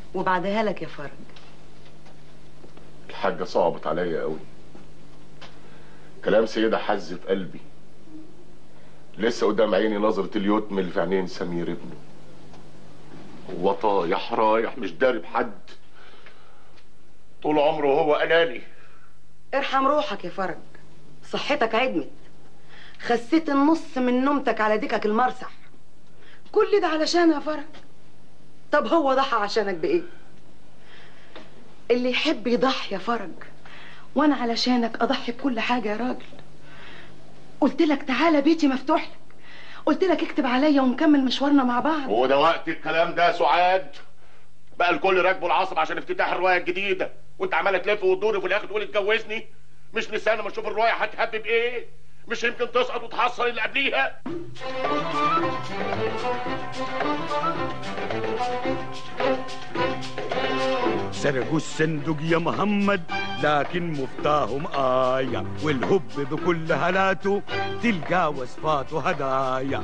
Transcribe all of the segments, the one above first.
وبعدها لك يا فرج الحاجة صعبت عليا قوي كلام سيدة حز في قلبي لسه قدام عيني نظرة اليتم اللي في عينين سمير ابنه هو طايح رايح مش داري بحد طول عمره هو أناني ارحم روحك يا فرج صحتك عدمت خسيت النص من نومتك على ديكك المرسح كل ده علشان يا فرج طب هو ضحى عشانك بايه اللي يحب يضحي يا فرج وانا علشانك اضحي بكل حاجه يا راجل قلت لك تعالى بيتي مفتوح لك قلت لك اكتب عليا ونكمل مشوارنا مع بعض هو ده وقت الكلام ده يا سعاد بقى الكل راكبه العصب عشان افتتاح الرواية الجديدة وانت عمالة تلف وتدور وفي الاخر تقول اتجوزني مش نستنى ما نشوف الرواية هتهبب ايه مش يمكن تسقط وتحصل اللي قبليها سرقوا الصندوق يا محمد لكن مفتاهم آية والهب بكل هلاته تلقى وصفاته هدايا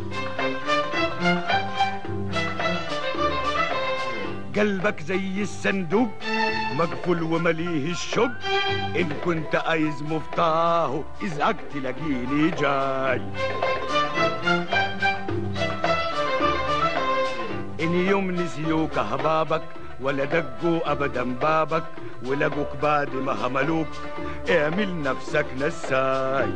قلبك زي الصندوق مقفول ومليه الشق إن كنت عايز مفتاحه إزعج تلاقيني جاي إن يوم نسيوك أحبابك ولا دقوا أبدا بابك ولقوك بعد ما هملوك اعمل نفسك نساي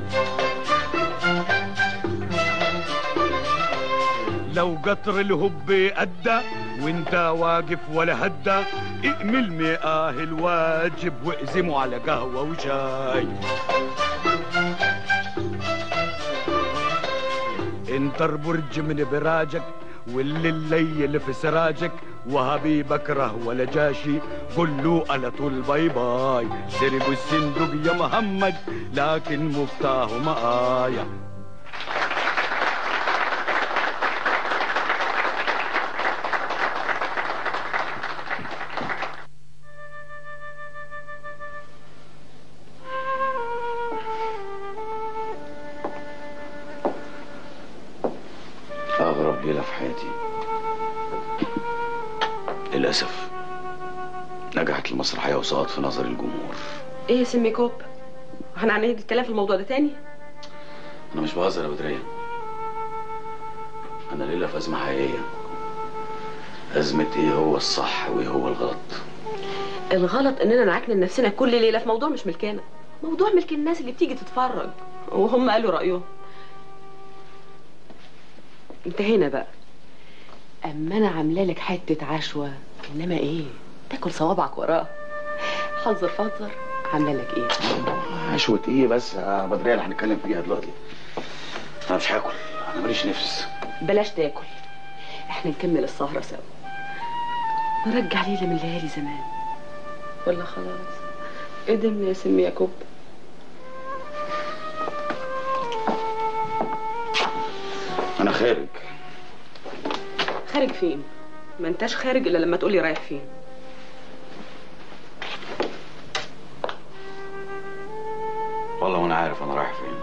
لو قطر الهب أدى وانت واقف ولا هدى اعمل مياه الواجب واقزمه على قهوة وشاي انت البرج من براجك واللي الليل في سراجك وهبي بكره ولا جاشي قل له على طول باي باي سرقوا الصندوق يا محمد لكن مفتاحه معايا أغرب ليلة في حياتي للأسف نجحت المسرحية وسقط في نظر الجمهور ايه يا سمي كوب هنعيد الكلام في الموضوع ده تاني أنا مش بهزر يا بدرية أنا ليلة في أزمة حقيقية أزمة إيه هو الصح وإيه هو الغلط الغلط اننا نعكنن نفسنا كل ليله في موضوع مش ملكنا موضوع ملك الناس اللي بتيجي تتفرج وهم قالوا رايهم انتهينا بقى اما انا عامله لك حته عشوه انما ايه تاكل صوابعك وراها حذر فذر عامله لك ايه عشوة إيه بس يا بدرية اللي هنتكلم فيها دلوقتي أنا مش هاكل أنا ماليش نفس بلاش تاكل احنا نكمل السهره سوا نرجع ليله من ليالي زمان ولا خلاص قدمنا يا سمي يا كوب أنا خارج خارج فين ما انتش خارج الا لما تقولي رايح فين والله وأنا عارف أنا رايح فين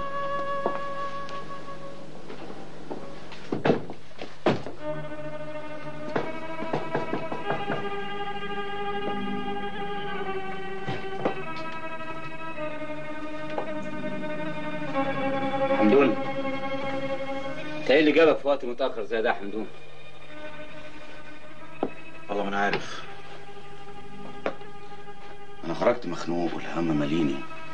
حمدون انت ايه اللي جابك في وقت متاخر زي ده يا حمدون والله ما أنا عارف أنا خرجت مخنوق والهم ماليني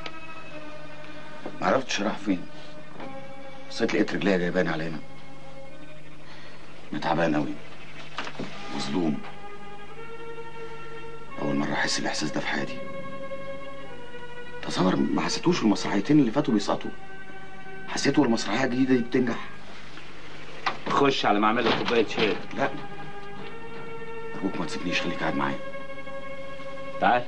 ما عرفتش راح فين بصيت لقيت رجليا جايباني على هنا أنا تعبان أوي مظلوم أول مرة أحس الإحساس ده في حياتي تصور ما حسيتوش في المسرحيتين اللي فاتوا بيسقطوا حسيته المسرحية الجديدة دي بتنجح خش على ما اعمل لك كوبايه شاي لا أرجوك ما تسيبنيش خليك قاعد معايا تعال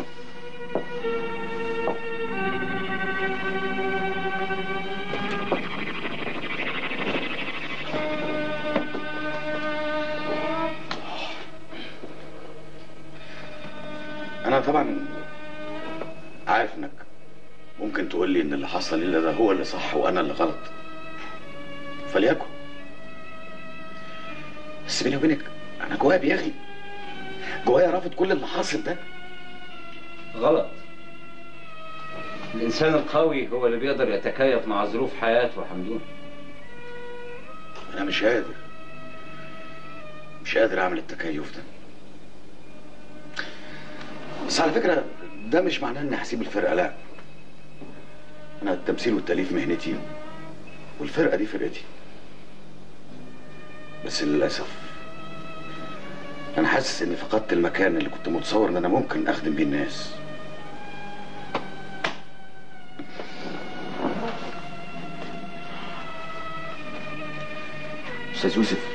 أنا طبعا عارف إنك ممكن تقول لي إن اللي حصل لي ده هو اللي صح وأنا اللي غلط فليكن بس بيني وبينك أنا جوايا بيغي جوايا رافض كل اللي حاصل ده غلط الإنسان القوي هو اللي بيقدر يتكيف مع ظروف حياته يا حمدون انا مش قادر مش قادر اعمل التكيف ده بس على فكره ده مش معناه اني هسيب الفرقه لا انا التمثيل والتاليف مهنتي والفرقه دي فرقتي بس للاسف انا حاسس اني فقدت المكان اللي كنت متصور ان انا ممكن اخدم بيه الناس استاذ يوسف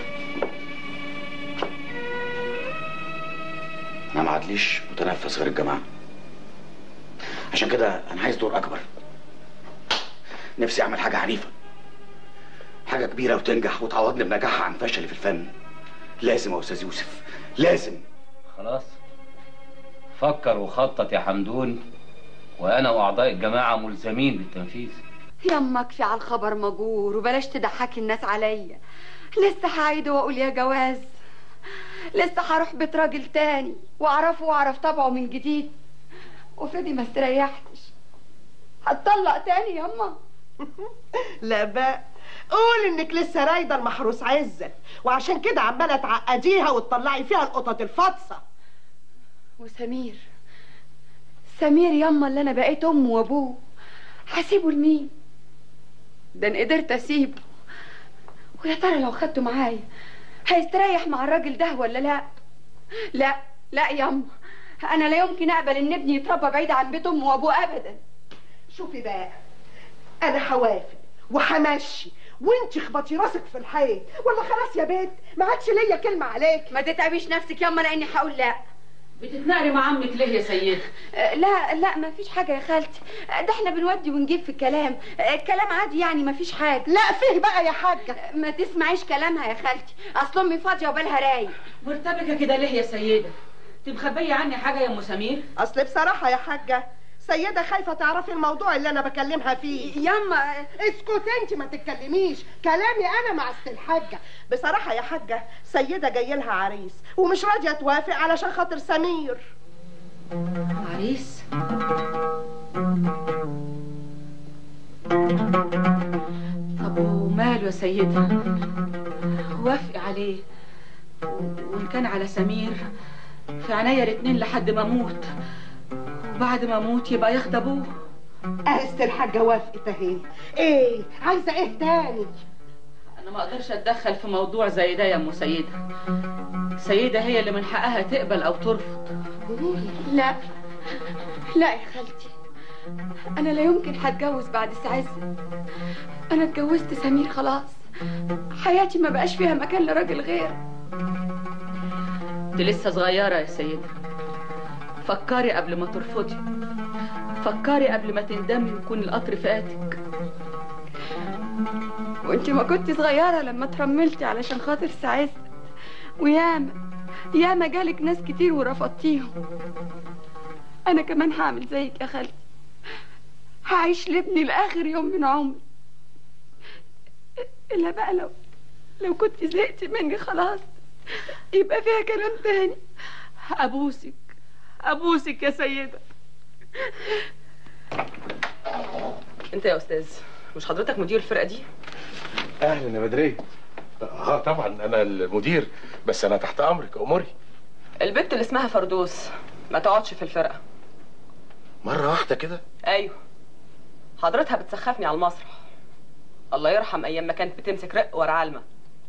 انا ما عادليش متنفس غير الجماعه عشان كده انا عايز دور اكبر نفسي اعمل حاجه عنيفه حاجه كبيره وتنجح وتعوضني بنجاحها عن فشلي في الفن لازم يا استاذ يوسف لازم خلاص فكر وخطط يا حمدون وأنا وأعضاء الجماعة ملزمين بالتنفيذ يما اكفي على الخبر مجور وبلاش تضحكي الناس عليا لسه هعيد واقول يا جواز لسه هروح بيت راجل تاني واعرفه واعرف طبعه من جديد وفدي ما استريحتش هتطلق تاني يما لا بقى قول انك لسه رايده المحروس عزت وعشان كده عماله تعقديها وتطلعي فيها القطط الفاطسه وسمير سمير يما اللي انا بقيت امه وابوه هسيبه لمين ده انا قدرت اسيبه ويا ترى لو خدته معايا هيستريح مع الراجل ده ولا لا لا لا يما انا لا يمكن اقبل ان ابني يتربى بعيد عن بيت امه وابوه ابدا شوفي بقى انا هوافق وهمشي وانت اخبطي راسك في الحيط ولا خلاص يا بنت ما عادش ليا كلمه عليك ما تتعبيش نفسك يما لاني هقول لا بتتنقري مع عمك ليه يا سيدة أه، لا لا ما فيش حاجه يا خالتي أه، ده احنا بنودي ونجيب في الكلام أه، الكلام عادي يعني ما فيش حاجه لا فيه بقى يا حاجه ما تسمعيش كلامها يا خالتي اصل امي فاضيه وبالها رايق مرتبكة كده ليه يا سيدة انت مخبية عني حاجة يا ام سمير اصل بصراحه يا حاجه سيدة خايفة تعرفي الموضوع اللي أنا بكلمها فيه يما اسكت انت ما تتكلميش كلامي أنا مع أست الحاجة بصراحة يا حاجة سيدة جاي لها عريس ومش راضية توافق علشان خاطر سمير عريس طب وماله يا سيدة وافقي عليه وان كان على سمير في عينيا الاتنين لحد ما اموت وبعد ما اموت يبقى ياخد ابوه أست الحاجة وافقت أهي إيه عايزة إيه تاني انا ما اقدرش اتدخل في موضوع زي ده يا ام سيدة سيدة هي اللي من حقها تقبل او ترفض لا لا يا خالتي انا لا يمكن هتجوز بعد سعزة انا اتجوزت سمير خلاص حياتي ما بقاش فيها مكان لراجل غيره انت لسه صغيرة يا سيدة فكري قبل ما ترفضي فكري قبل ما تندمي ويكون القطر فاتك وانت ما كنت صغيرة لما ترملتي علشان خاطر سعزة وياما ياما جالك ناس كتير ورفضتيهم انا كمان هعمل زيك يا خالتي هعيش لابني لاخر يوم من عمري الا بقى لو لو كنت زهقتي مني خلاص يبقى فيها كلام تاني ابوسك ابوسك يا سيدة انت يا استاذ مش حضرتك مدير الفرقه دي اهلا يا بدريه اه طبعا انا المدير بس انا تحت امرك اموري البنت اللي اسمها فردوس ما تقعدش في الفرقه مره واحده كده ايوه حضرتها بتسخفني على المسرح الله يرحم ايام ما كانت بتمسك رق ورا علمه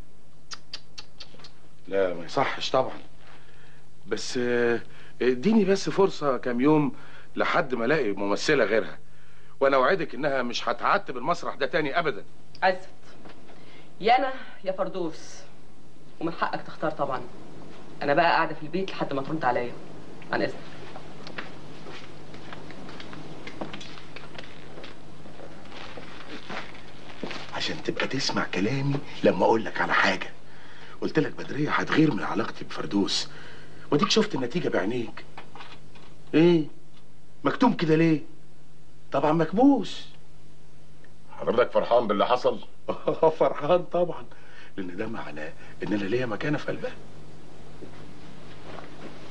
لا ما يصحش طبعا بس آه، اديني بس فرصه كام يوم لحد ما الاقي ممثله غيرها وانا اوعدك انها مش هتعتب المسرح ده تاني ابدا عزت يا انا يا فردوس ومن حقك تختار طبعا انا بقى قاعده في البيت لحد ما ترد عليا عن اذنك عشان تبقى تسمع كلامي لما اقول لك على حاجه قلت لك بدريه هتغير من علاقتي بفردوس وديك شفت النتيجه بعينيك ايه مكتوم كده ليه طبعا مكبوس حضرتك فرحان باللي حصل فرحان طبعا لان ده معناه ان انا ليا مكانه في قلبها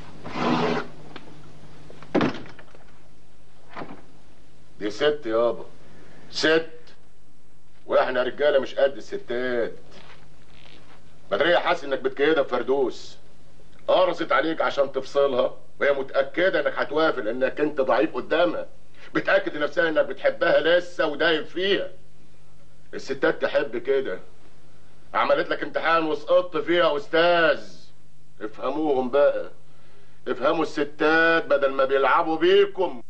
دي ست يابا ست واحنا رجاله مش قد الستات بدرية حاسس انك بتكيدها بفردوس قرصت عليك عشان تفصلها وهي متأكدة انك هتوافق لانك انت ضعيف قدامها بتأكد لنفسها انك بتحبها لسه ودايب فيها الستات تحب كده عملت لك امتحان وسقطت فيها يا استاذ افهموهم بقى افهموا الستات بدل ما بيلعبوا بيكم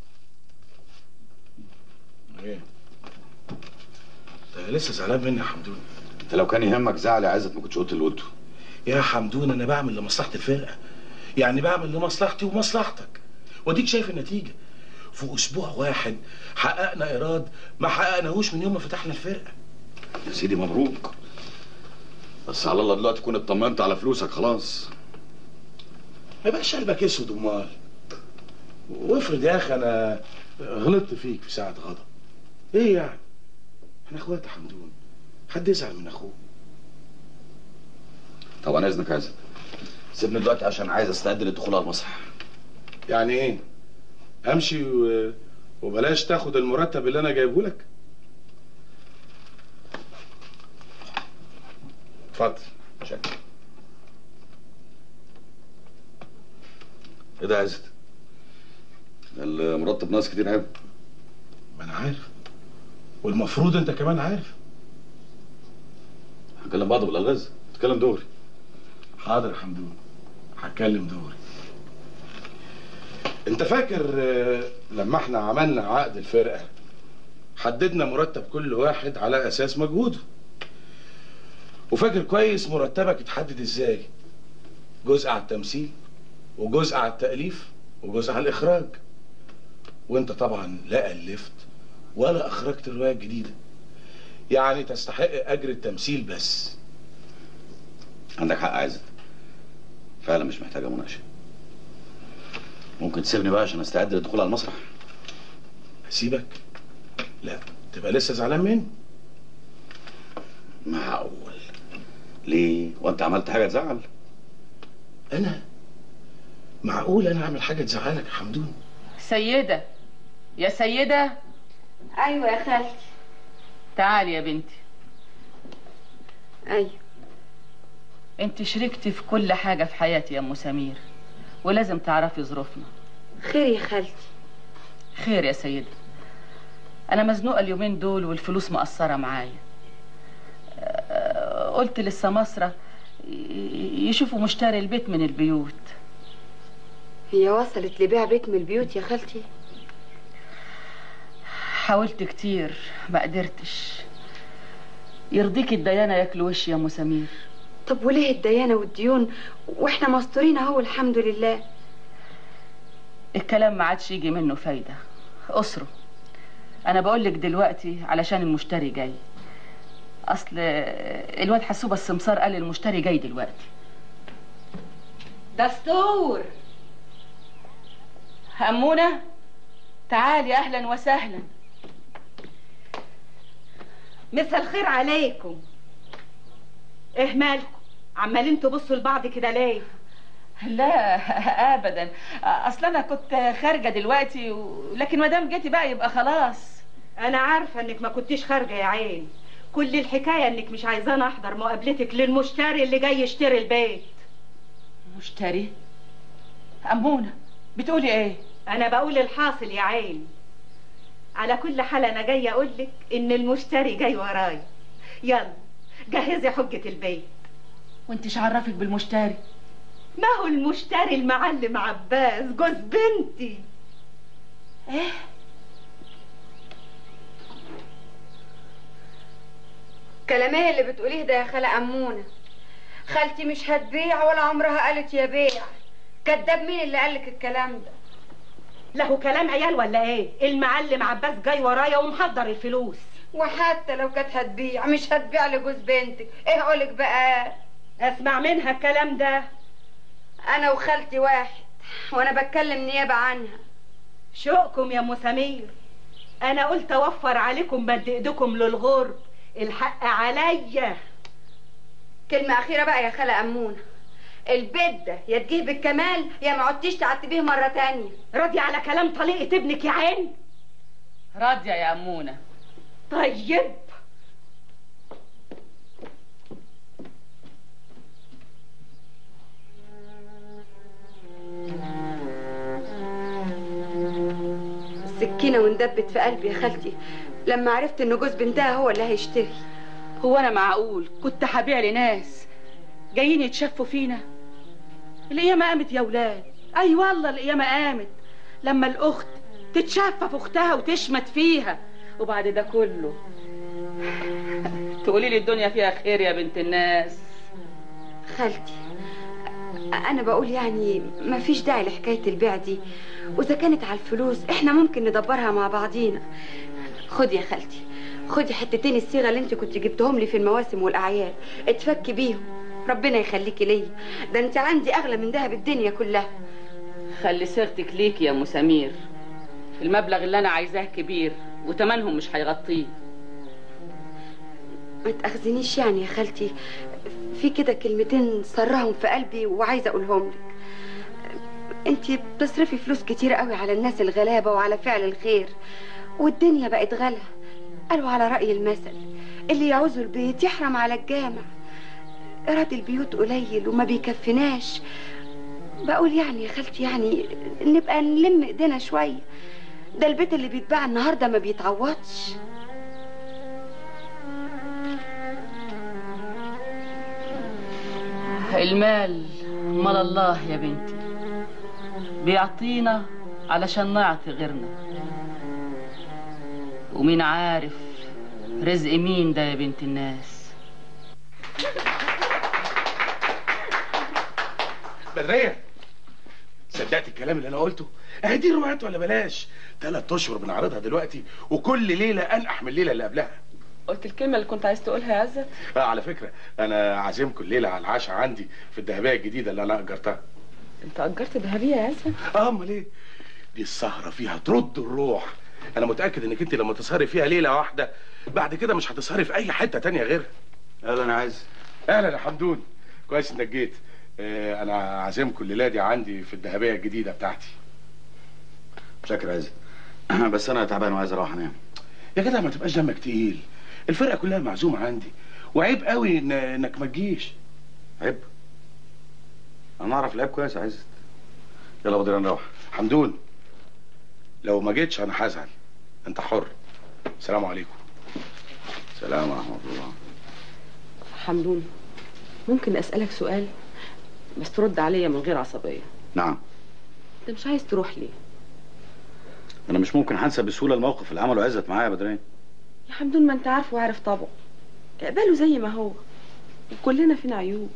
ايه انت لسه زعلان مني يا حمدون انت لو كان يهمك زعل يا عزت ما كنتش قلت اللي قلته يا حمدون انا بعمل لمصلحه الفرقه يعني بعمل لمصلحتي ومصلحتك واديك شايف النتيجه في اسبوع واحد حققنا ايراد ما حققناهوش من يوم ما فتحنا الفرقه يا سيدي مبروك بس على الله دلوقتي تكون اطمنت على فلوسك خلاص ما يبقاش قلبك اسود امال وافرض يا اخي انا غلطت فيك في ساعه غضب ايه يعني احنا اخوات يا حمدون حد يزعل من اخوه طبعا اذنك يا عزت سيبني دلوقتي عشان عايز استعد للدخول على المسرح يعني ايه امشي و... وبلاش تاخد المرتب اللي انا جايبه لك اتفضل شكرا ايه ده يا عزت ده المرتب ناس كتير قوي ما انا عارف والمفروض انت كمان عارف هنكلم بعض بالالغاز تتكلم دغري حاضر يا حمدون هتكلم دوري انت فاكر آه، لما احنا عملنا عقد الفرقه حددنا مرتب كل واحد على اساس مجهوده وفاكر كويس مرتبك اتحدد ازاي جزء على التمثيل وجزء على التأليف وجزء على الإخراج وانت طبعا لا ألفت ولا أخرجت رواية جديدة يعني تستحق أجر التمثيل بس عندك حق يا عزت فعلا مش محتاجه مناقشه ممكن تسيبني بقى عشان استعد للدخول على المسرح هسيبك لا تبقى لسه زعلان مني معقول ليه وانت عملت حاجه تزعل انا معقول انا اعمل حاجه تزعلك يا حمدون سيدة يا سيدة ايوه يا خالتي تعالي يا بنتي ايوه انت شريكتي في كل حاجة في حياتي يا ام سمير ولازم تعرفي ظروفنا خير يا خالتي خير يا سيدة انا مزنوقة اليومين دول والفلوس مقصرة معايا أه، قلت للسماسرة ي- يشوفوا مشتري البيت من البيوت هي وصلت لبيع بيت من البيوت يا خالتي حاولت كتير ما قدرتش يرضيك الديانة ياكلوا وش يا ام سمير طب وليه الديانه والديون واحنا مستورين اهو الحمد لله الكلام ما عادش يجي منه فايدة أسره أنا بقولك دلوقتي علشان المشتري جاي أصل الواد حسوبة السمسار قال المشتري جاي دلوقتي دستور أمونة تعالي أهلا وسهلا مسا الخير عليكم ايه مالكم عمالين تبصوا لبعض كده ليه لا ابدا اصل انا كنت خارجه دلوقتي و... لكن ما دام جيتي بقى يبقى خلاص انا عارفه انك ما كنتيش خارجه يا عين كل الحكايه انك مش عايزاني احضر مقابلتك للمشتري اللي جاي يشتري البيت مشتري امونه بتقولي ايه انا بقول الحاصل يا عين على كل حال انا جايه اقول لك ان المشتري جاي ورايا يلا جهزي حجه البيت وانتش عرفك بالمشتري ما هو المشتري المعلم عباس جوز بنتي ايه كلام ايه اللي بتقوليه ده يا خالة أمونة خالتي مش هتبيع ولا عمرها قالت يا بيع كداب مين اللي قالك الكلام ده له كلام عيال ولا ايه المعلم عباس جاي ورايا ومحضر الفلوس وحتى لو كانت هتبيع مش هتبيع لجوز بنتك ايه قولك بقى اسمع منها الكلام ده انا وخالتي واحد وانا بتكلم نيابة عنها شوقكم يا ام سمير انا قلت اوفر عليكم مد ايدكم للغرب الحق عليا كلمة أخيرة بقى يا خالة أمونة البيت ده يا تجيه بالكمال يا ما عدتيش تعتبيه مرة تانية راضي على كلام طليقة ابنك يا عين راضيه يا امونه طيب السكينة واندبت في قلبي يا خالتي لما عرفت ان جوز بنتها هو اللي هيشتري هو انا معقول كنت هبيع لناس جايين يتشفوا فينا القيامه قامت يا ولاد اي والله القيامه قامت لما الاخت تتشفى في اختها وتشمت فيها وبعد ده كله تقولي لي الدنيا فيها خير يا بنت الناس خالتي انا بقول يعني مفيش داعي لحكاية البيع دي واذا كانت على الفلوس احنا ممكن ندبرها مع بعضينا خدي يا خالتي خدي حتتين الصيغة اللي انت كنت جبتهم لي في المواسم والاعياد اتفكي بيهم ربنا يخليكي ليا ده انت عندي اغلى من دهب الدنيا كلها خلي سيرتك ليك يا ام سمير المبلغ اللي انا عايزاه كبير وتمنهم مش هيغطيه ما تاخذنيش يعني يا خالتي في كده كلمتين سرهم في قلبي وعايزه اقولهم لك انت بتصرفي فلوس كتير قوي على الناس الغلابه وعلى فعل الخير والدنيا بقت غلا قالوا على راي المثل اللي يعوزوا البيت يحرم على الجامع ايراد البيوت قليل وما بيكفناش بقول يعني يا خالتي يعني نبقى نلم ايدينا شويه ده البيت اللي بيتباع النهارده ما بيتعوضش المال مال الله يا بنتي بيعطينا علشان نعطي غيرنا ومين عارف رزق مين ده يا بنت الناس بدرية صدقت الكلام اللي انا قلته اهي دي روايات ولا بلاش ثلاث اشهر بنعرضها دلوقتي وكل ليله انقح من الليله اللي قبلها قلت الكلمة اللي كنت عايز تقولها يا عزت آه على فكره انا عازمكم الليله على العشاء عندي في الذهبيه الجديده اللي انا اجرتها انت اجرت ذهبية يا عزت اه امال ايه دي السهره فيها ترد الروح انا متاكد انك انت لما تسهري فيها ليله واحده بعد كده مش هتسهري في اي حته تانية غيرها اهلا انا عايز اهلا يا حمدون كويس انك جيت آه انا عازمكم الليله دي عندي في الذهبيه الجديده بتاعتي شكرا عايز بس انا تعبان وعايز اروح انام يا جدع ما تبقاش دمك تقيل الفرقه كلها معزومه عندي وعيب قوي إن انك ما تجيش عيب انا اعرف لعب كويس يا عايز يلا بدنا نروح حمدون لو ما جيتش انا هزعل انت حر السلام عليكم سلام ورحمه الله حمدون ممكن اسألك سؤال بس ترد عليا من غير عصبية نعم انت مش عايز تروح ليه انا مش ممكن هنسى بسهوله الموقف اللي عمله عزت معايا يا بدرين يا حمدون ما انت عارف وعارف طبعه اقبله زي ما هو وكلنا فينا عيوب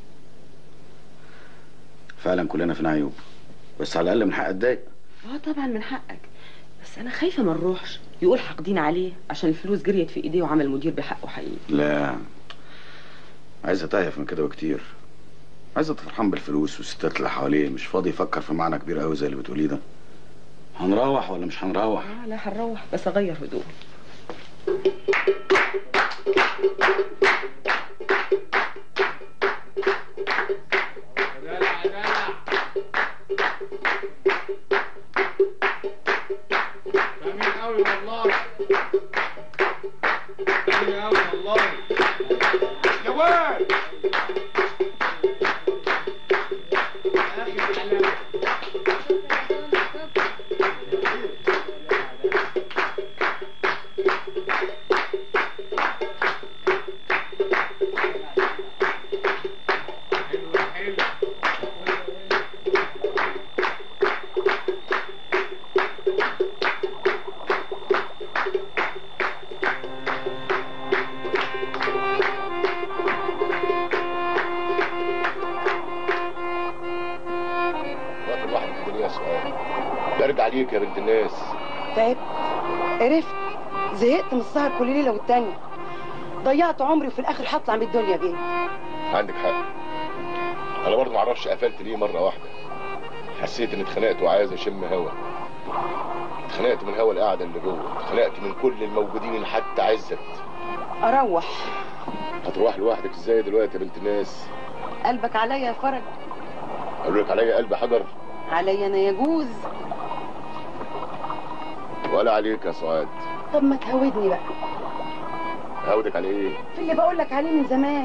فعلا كلنا فينا عيوب بس على الاقل من حق اتضايق اه طبعا من حقك بس انا خايفه ما نروحش يقول حاقدين عليه عشان الفلوس جريت في ايديه وعمل مدير بحقه حقيقي لا عايز اتهيف من كده وكتير عايز فرحان بالفلوس والستات اللي حواليه مش فاضي يفكر في معنى كبير قوي زي اللي بتقوليه ده هنروح ولا مش هنروح اه لا هنروح بس اغير هدوء جميل قوي والله جميل قوي والله يا واد وقت الواحد في الدنيا سؤال برجع عليك يا بنت الناس تعبت قرفت زهقت من السهر كل ليله والتانيه ضيعت عمري وفي الاخر هطلع من الدنيا بيه عندك حق انا برضه معرفش قفلت ليه مره واحده حسيت اني اتخنقت وعايز اشم هوا اتخنقت من هوا القعده اللي جوه اتخنقت من كل الموجودين حتى عزت اروح هتروح لوحدك ازاي دلوقتي يا بنت الناس قلبك عليا يا فرج قالوا لك عليا قلب حجر عليا انا يجوز ولا عليك يا سعاد طب ما تهودني بقى هودك على ايه في اللي بقول لك عليه من زمان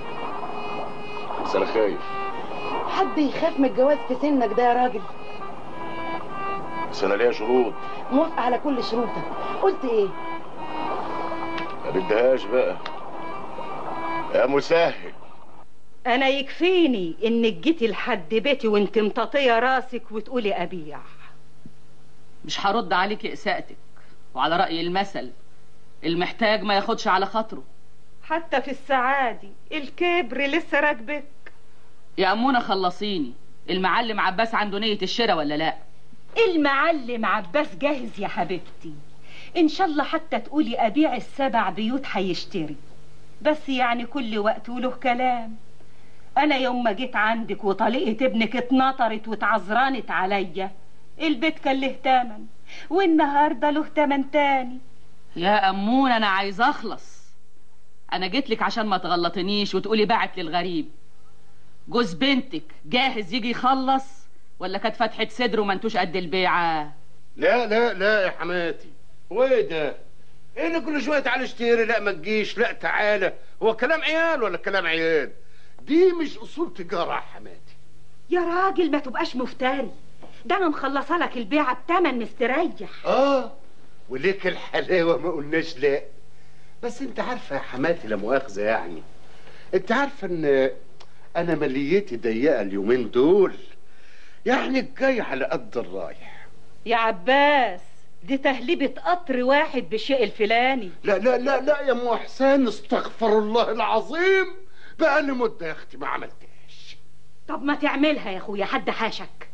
بس انا خايف حد يخاف من الجواز في سنك ده يا راجل بس انا ليا شروط موافقه على كل شروطك قلت ايه ما بدهاش بقى يا مسهل انا يكفيني انك جيتي لحد بيتي وانت مطاطيه راسك وتقولي ابيع مش هرد عليك اساءتك وعلى رأي المثل المحتاج ما ياخدش على خاطره حتى في السعادة الكبر لسه راكبك يا أمونة خلصيني المعلم عباس عنده نية الشراء ولا لا المعلم عباس جاهز يا حبيبتي ان شاء الله حتى تقولي ابيع السبع بيوت هيشتري بس يعني كل وقت وله كلام انا يوم ما جيت عندك وطليقة ابنك اتنطرت واتعذرانت عليا البيت كان له تمن والنهارده له تمن تاني يا أمونة أنا عايز أخلص أنا جيت لك عشان ما تغلطنيش وتقولي بعت للغريب جوز بنتك جاهز يجي يخلص ولا كانت فتحة صدر وما انتوش قد البيعة لا لا لا يا حماتي هو ايه ده؟ ايه اللي كل شويه تعالى اشتري لا ما تجيش لا تعالى هو كلام عيال ولا كلام عيال؟ دي مش اصول تجاره يا حماتي يا راجل ما تبقاش مفتري ده انا مخلصه لك البيعه بتمن مستريح اه وليك الحلاوه ما قلناش لا بس انت عارفه يا حماتي لا مؤاخذه يعني انت عارفه ان انا ماليتي ضيقه اليومين دول يعني الجاي على قد الرايح يا عباس دي تهليبة قطر واحد بالشيء الفلاني لا لا لا لا يا ام حسين استغفر الله العظيم بقى لي مده يا اختي ما عملتهاش طب ما تعملها يا اخويا حد حاشك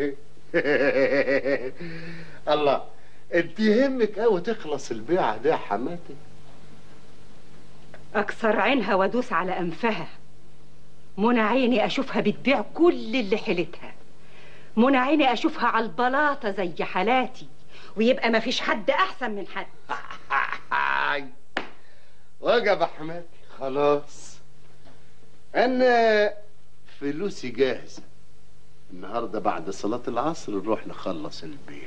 الله انت يهمك قوي تخلص البيعه دي يا حماتي اكسر عينها وادوس على انفها منى عيني اشوفها بتبيع كل اللي حيلتها منى عيني اشوفها على البلاطه زي حالاتي ويبقى ما فيش حد احسن من حد وجب يا حماتي خلاص انا فلوسي جاهزه النهارده بعد صلاه العصر نروح نخلص البيع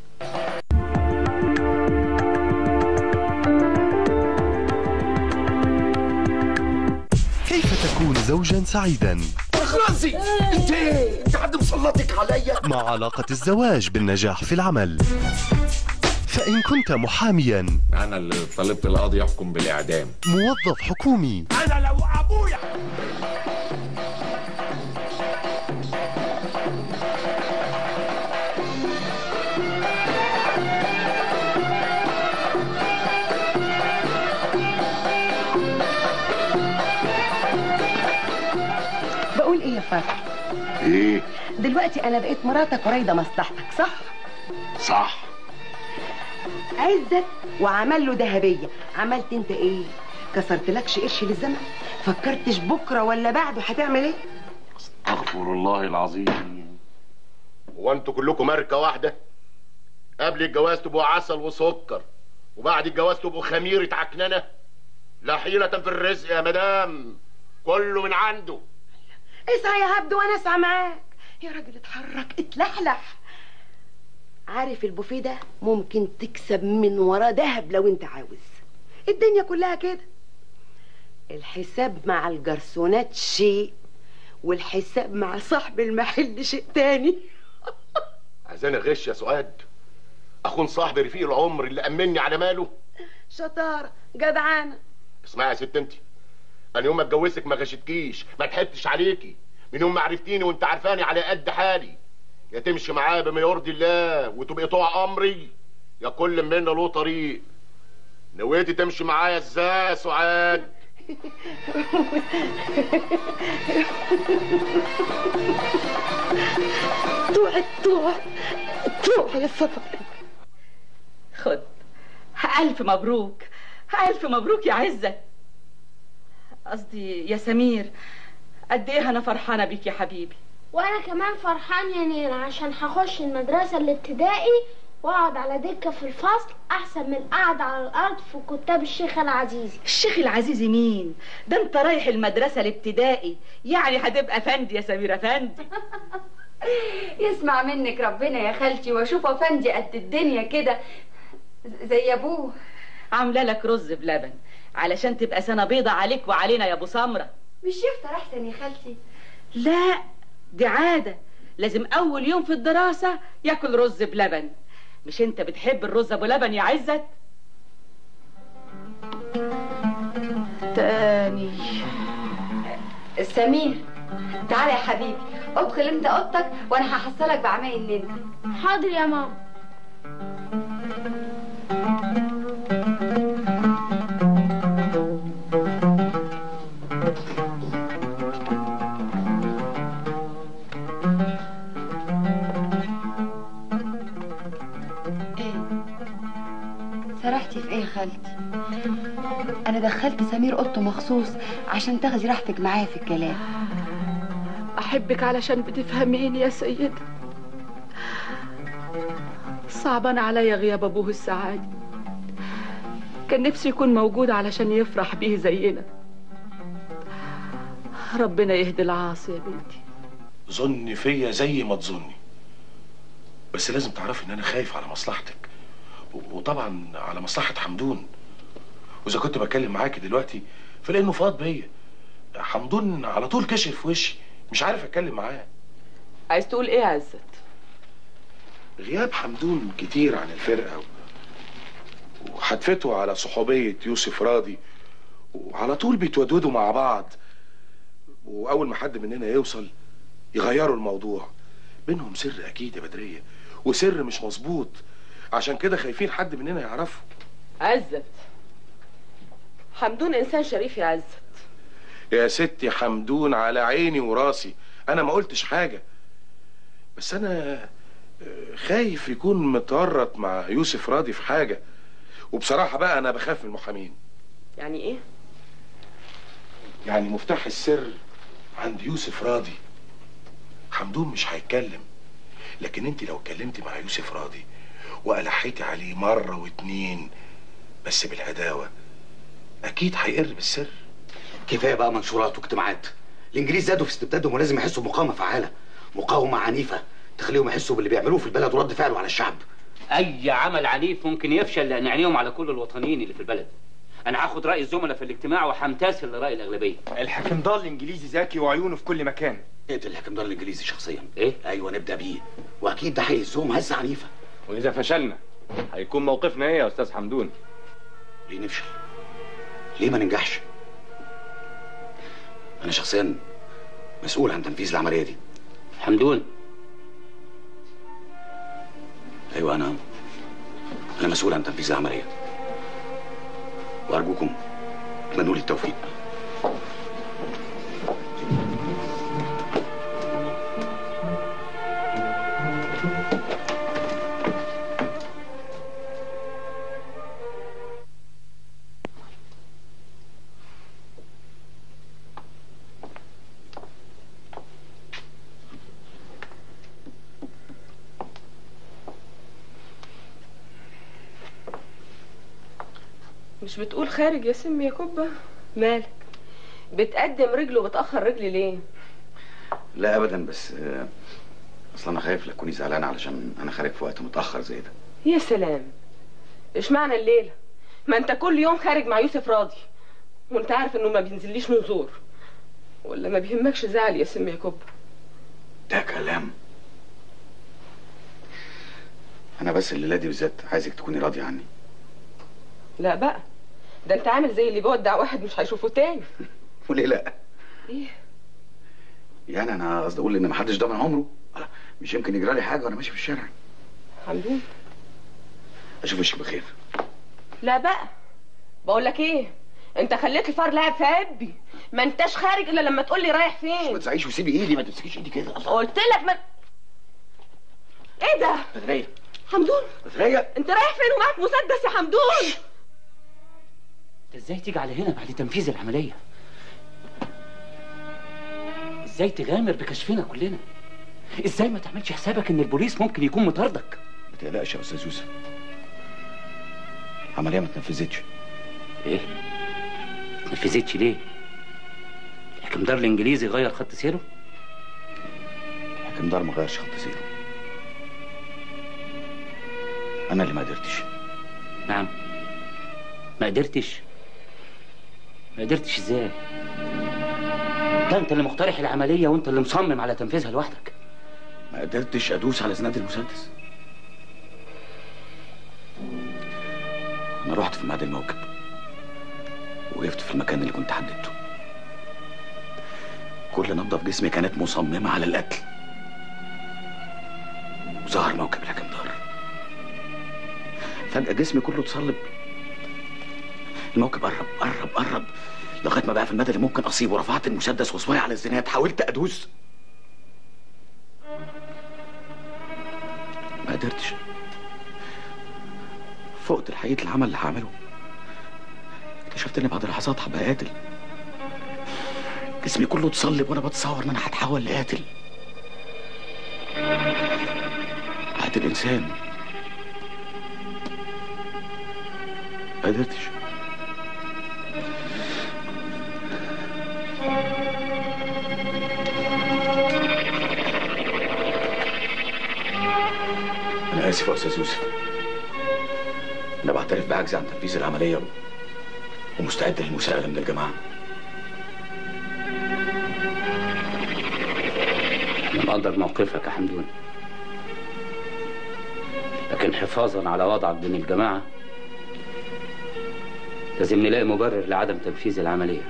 كيف تكون زوجا سعيدا راسي انت انت حد مسلطك عليا مع علاقة الزواج بالنجاح في العمل فإن كنت محاميا انا اللي طلبت القاضي يحكم بالاعدام موظف حكومي انا لو ابويا بقول ايه يا فرح ايه دلوقتي انا بقيت مراتك ورايده مصلحتك صح صح عزت وعمل له ذهبيه عملت انت ايه كسرت لكش قرش للزمن فكرتش بكره ولا بعده هتعمل ايه استغفر الله العظيم هو انتوا كلكم ماركه واحده قبل الجواز تبقوا عسل وسكر وبعد الجواز تبقوا خميره عكننه لا حيلة في الرزق يا مدام كله من عنده اسعى يا عبد وانا اسعى معاك يا راجل اتحرك اتلحلح عارف البوفيه ده ممكن تكسب من وراه دهب لو انت عاوز الدنيا كلها كده الحساب مع الجرسونات شيء والحساب مع صاحب المحل شيء تاني عايزاني اغش يا سعاد اخون صاحبي رفيق العمر اللي امني على ماله شطارة جدعانة اسمعي يا ست انت انا يوم ما اتجوزتك ما غشتكيش ما ضحكتش عليكي من يوم ما عرفتيني وانت عارفاني على قد حالي يا تمشي معايا بما يرضي الله وتبقي طوع امري يا كل منا له طريق نويتي تمشي معايا ازاي يا سعاد طوع طوع طوع يا صفا خد ألف مبروك ألف مبروك يا عزة قصدي يا سمير قد إيه أنا فرحانة بيك يا حبيبي وانا كمان فرحان يا نينا عشان هخش المدرسة الابتدائي واقعد على دكة في الفصل احسن من القعدة على الارض في كتاب الشيخ العزيزي الشيخ العزيزي مين ده انت رايح المدرسة الابتدائي يعني هتبقى فندي يا سمير افندي يسمع منك ربنا يا خالتي واشوف افندي قد الدنيا كده زي ابوه عامله لك رز بلبن علشان تبقى سنه بيضه عليك وعلينا يا ابو سمره مش يفطر احسن يا خالتي لا دي عاده لازم اول يوم في الدراسه ياكل رز بلبن مش انت بتحب الرز ابو لبن يا عزت تاني سمير تعالى يا حبيبي ادخل انت اوضتك وانا هحصلك بعمايل النني حاضر يا ماما سرحتي في ايه يا خالتي انا دخلت سمير اوضته مخصوص عشان تاخدي راحتك معايا في الكلام احبك علشان بتفهميني يا سيدة صعبان عليا غياب ابوه السعادي كان نفسي يكون موجود علشان يفرح بيه زينا ربنا يهدي العاصي يا بنتي ظني فيا زي ما تظني بس لازم تعرفي ان انا خايف على مصلحتك و- وطبعا على مصلحة حمدون واذا كنت بتكلم معاكي دلوقتي فلانه فاض بيا حمدون على طول كشف في وشي مش عارف اتكلم معاه عايز تقول ايه يا عزت غياب حمدون كتير عن الفرقة و- وحدفته على صحوبية يوسف راضي وعلى طول بيتودودوا مع بعض وأول ما حد مننا يوصل يغيروا الموضوع بينهم سر أكيد يا بدرية وسر مش مظبوط عشان كده خايفين حد مننا يعرفه عزت حمدون انسان شريف يا عزت يا ستي حمدون على عيني وراسي أنا ما قلتش حاجة بس أنا آه، خايف يكون متورط مع يوسف راضي في حاجة وبصراحة بقى أنا بخاف من المحامين يعني ايه يعني مفتاح السر عند يوسف راضي حمدون مش هيتكلم لكن انت لو اتكلمتي مع يوسف راضي وألحيتي عليه مرة واتنين بس بالهداوة أكيد هيقر بالسر كفايه بقى منشورات واجتماعات الانجليز زادوا في استبدادهم ولازم يحسوا بمقاومه فعاله مقاومه عنيفه تخليهم يحسوا باللي بيعملوه في البلد ورد فعله على الشعب اي عمل عنيف ممكن يفشل لان عينيهم على كل الوطنيين اللي في البلد انا هاخد راي الزملاء في الاجتماع وهمتثل لراي الاغلبيه الحاكم ضال الانجليزي ذكي وعيونه في كل مكان اقتل الحكم دار الانجليزي شخصيا ايه ايوه نبدا بيه واكيد ده هيهزهم هزه عنيفه واذا فشلنا هيكون موقفنا ايه يا استاذ حمدون ليه نفشل ليه ما ننجحش انا شخصيا مسؤول عن تنفيذ العمليه دي حمدون ايوه انا انا مسؤول عن تنفيذ العمليه وارجوكم اتمنوا لي التوفيق مش بتقول خارج يا سم يا كبة مالك بتقدم رجل وبتأخر رجل ليه لا ابدا بس آه، اصل انا خايف لا تكوني زعلانه علشان انا خارج في وقت متاخر زي ده يا سلام اشمعنى الليلة ما انت كل يوم خارج مع يوسف راضي وانت عارف انه ما بينزليش نزور ولا ما بيهمكش زعل يا سم يا كبة ده كلام انا بس الليله دي بالذات عايزك تكوني راضيه عني لا بقى ده انت عامل زي اللي بيودع واحد مش هيشوفه تاني وليه لا ايه يعني انا قصدي اقول ان محدش ضامن عمره أه، مش يمكن يجرى لي حاجه وانا ماشي في الشارع حمدون اشوف وشك بخير لا بقى بقول لك ايه انت خليت الفار لاعب في قلبي ما انتش خارج الا لما تقول لي رايح فين ما تزعيش وسيبي ايدي ما تمسكيش ايدي كده قلت لك ما ايه ده بدرية حمدون بدرية انت رايح فين ومعاك مسدس يا حمدون انت ازاي تيجي على هنا بعد تنفيذ العمليه ازاي تغامر بكشفنا كلنا ازاي ما تعملش حسابك ان البوليس ممكن يكون مطاردك ما تقلقش يا استاذ يوسف العمليه ما اتنفذتش ايه ما نفذتش ليه الحكم دار الانجليزي غير خط سيره الحكم دار ما غيرش خط سيره انا اللي ما قدرتش نعم ما قدرتش ما قدرتش ازاي ده انت اللي مقترح العمليه وانت اللي مصمم على تنفيذها لوحدك ما قدرتش ادوس على زناد المسدس انا رحت في ميعاد الموكب وقفت في المكان اللي كنت حددته كل نبضه في جسمي كانت مصممه على القتل وظهر موكب الحكمدار فجأة جسمي كله اتصلب الموكب قرب قرب قرب لغاية ما بقى في المدى اللي ممكن أصيبه رفعت المسدس وصوايا على الزناد حاولت أدوس ما قدرتش فقت الحقيقة العمل اللي هعمله اكتشفت اني بعد لحظات هبقى قاتل جسمي كله اتصلب وانا بتصور ان انا هتحول لقاتل قاتل انسان ما قدرتش انا اسف يا استاذ يوسف انا بعترف بعجزي عن تنفيذ العمليه ومستعد للمساءله من الجماعه انا مقدر موقفك يا حمدون لكن حفاظا على وضعك بين الجماعه لازم نلاقي مبرر لعدم تنفيذ العمليه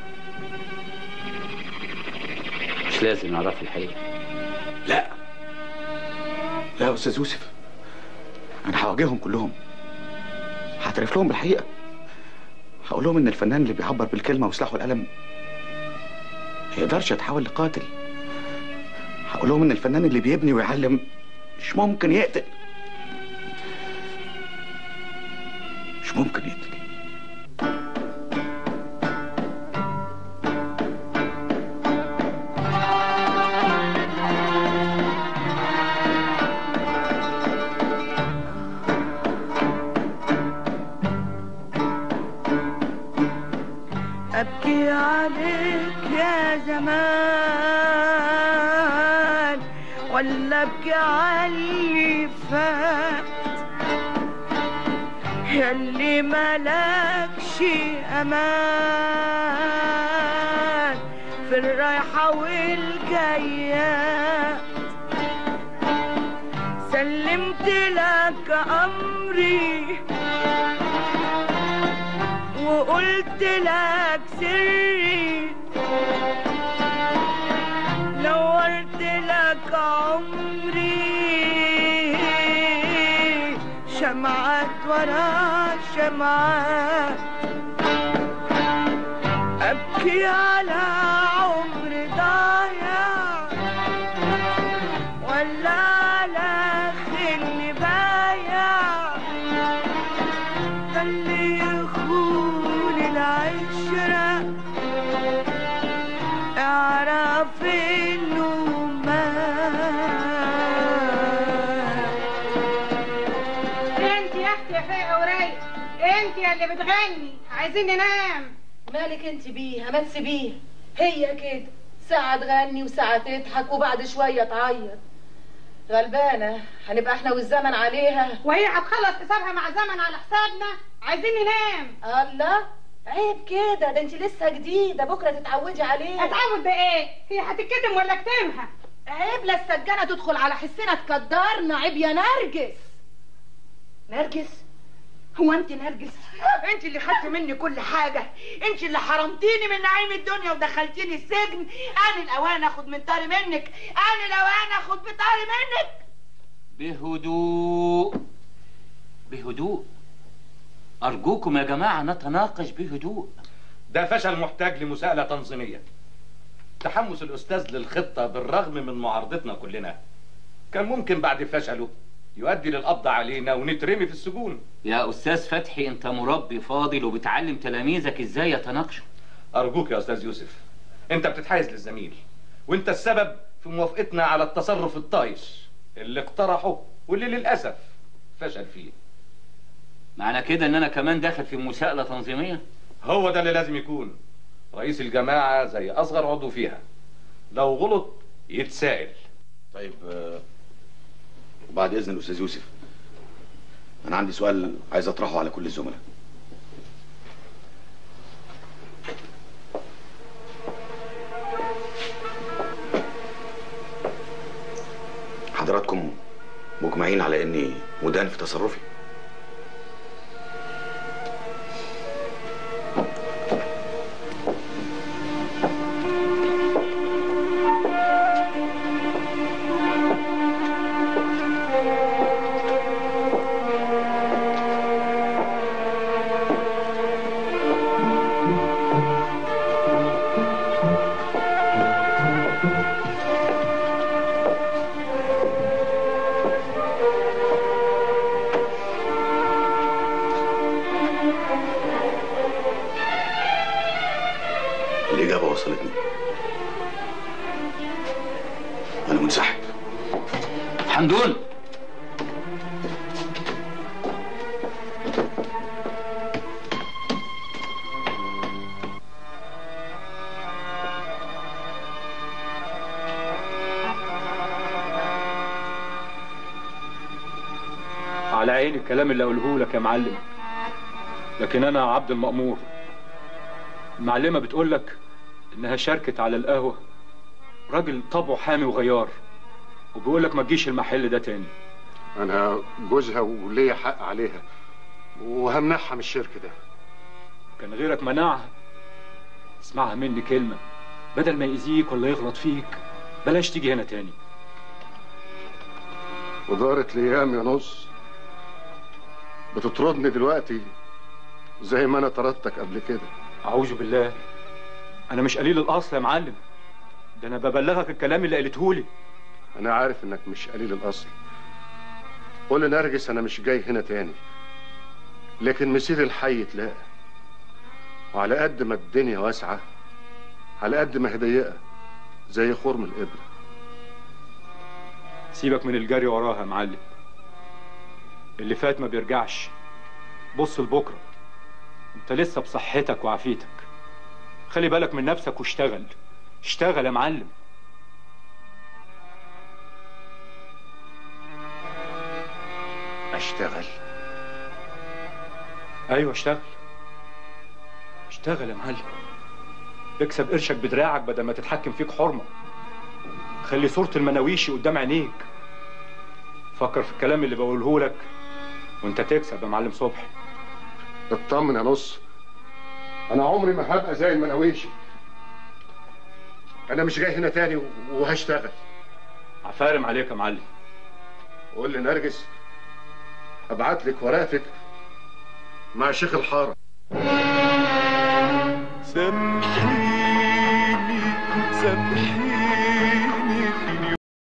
مش لازم نعرف الحقيقه لا لا يا استاذ يوسف انا هواجههم كلهم هعترف لهم بالحقيقه هقول لهم ان الفنان اللي بيعبر بالكلمه وسلاحه القلم ما يقدرش يتحول لقاتل هقول لهم ان الفنان اللي بيبني ويعلم مش ممكن يقتل مش ممكن يقتل أبكي عليك يا زمان ولا أبكي علي فات ياللي ملكش أمان في الرايحة والجايات سلمت لك أمري وقلت لك سري نورت لك عمري شمعات ورا شمعات أبكي على عمر ضايع ولا على خل بايع اللي يخون العشرة اعرف انه انت يا اختي يا فايقه ورايقه انت يا اللي بتغني عايزين ننام مالك انت بيها ما تسيبيها هي كده ساعة تغني وساعة تضحك وبعد شوية تعيط غلبانة هنبقى احنا والزمن عليها وهي هتخلص حسابها مع زمن على حسابنا عايزين ننام الله عيب كده ده انت لسه جديدة بكرة تتعودي عليها اتعود بايه هي هتتكتم ولا اكتمها عيب لا السجانة تدخل على حسنا تقدرنا عيب يا نرجس نرجس هو انت نرجس انت اللي خدت مني كل حاجة انت اللي حرمتيني من نعيم الدنيا ودخلتيني السجن انا الاوان اخد من طاري منك انا الاوان اخد بطاري منك بهدوء بهدوء أرجوكم يا جماعة نتناقش بهدوء ده فشل محتاج لمساءلة تنظيمية تحمس الأستاذ للخطة بالرغم من معارضتنا كلنا كان ممكن بعد فشله يؤدي للقبض علينا ونترمي في السجون يا أستاذ فتحي أنت مربي فاضل وبتعلم تلاميذك إزاي يتناقشوا أرجوك يا أستاذ يوسف أنت بتتحيز للزميل وأنت السبب في موافقتنا على التصرف الطايش اللي اقترحه واللي للأسف فشل فيه معنى كده إن أنا كمان داخل في مساءلة تنظيمية هو ده اللي لازم يكون رئيس الجماعة زي أصغر عضو فيها لو غلط يتسائل طيب آه، وبعد اذن الاستاذ يوسف انا عندي سؤال عايز اطرحه على كل الزملاء مجمعين على اني مدان في تصرفي الإجابة وصلتني أنا منسحب حمدون على عيني الكلام اللي اقوله لك يا معلم لكن انا عبد المأمور المعلمة بتقول لك انها شاركت على القهوة راجل طبعه حامي وغيار وبيقول لك ما تجيش المحل ده تاني انا جوزها وليا حق عليها وهمنعها من الشرك ده كان غيرك منعها اسمعها مني كلمة بدل ما يأذيك ولا يغلط فيك بلاش تيجي هنا تاني ودارت الايام يا نص بتطردني دلوقتي زي ما انا طردتك قبل كده أعوذ بالله أنا مش قليل الأصل يا معلم ده أنا ببلغك الكلام اللي قالتهولي انا عارف انك مش قليل الاصل قول لنرجس انا مش جاي هنا تاني لكن مسير الحي تلاقى وعلى قد ما الدنيا واسعة على قد ما هي ضيقة زي خرم الإبرة سيبك من الجري وراها يا معلم اللي فات ما بيرجعش بص لبكرة انت لسه بصحتك وعافيتك خلي بالك من نفسك واشتغل اشتغل يا معلم اشتغل ايوه اشتغل اشتغل يا معلم اكسب قرشك بدراعك بدل ما تتحكم فيك حرمة خلي صورة المناويشي قدام عينيك فكر في الكلام اللي بقوله لك وانت تكسب يا معلم صبحي اطمن يا نص انا عمري ما هبقى زي المناويشي انا مش جاي هنا تاني وهشتغل عفارم عليك يا معلم قول لي نرجس ابعت لك ورقتك مع شيخ الحاره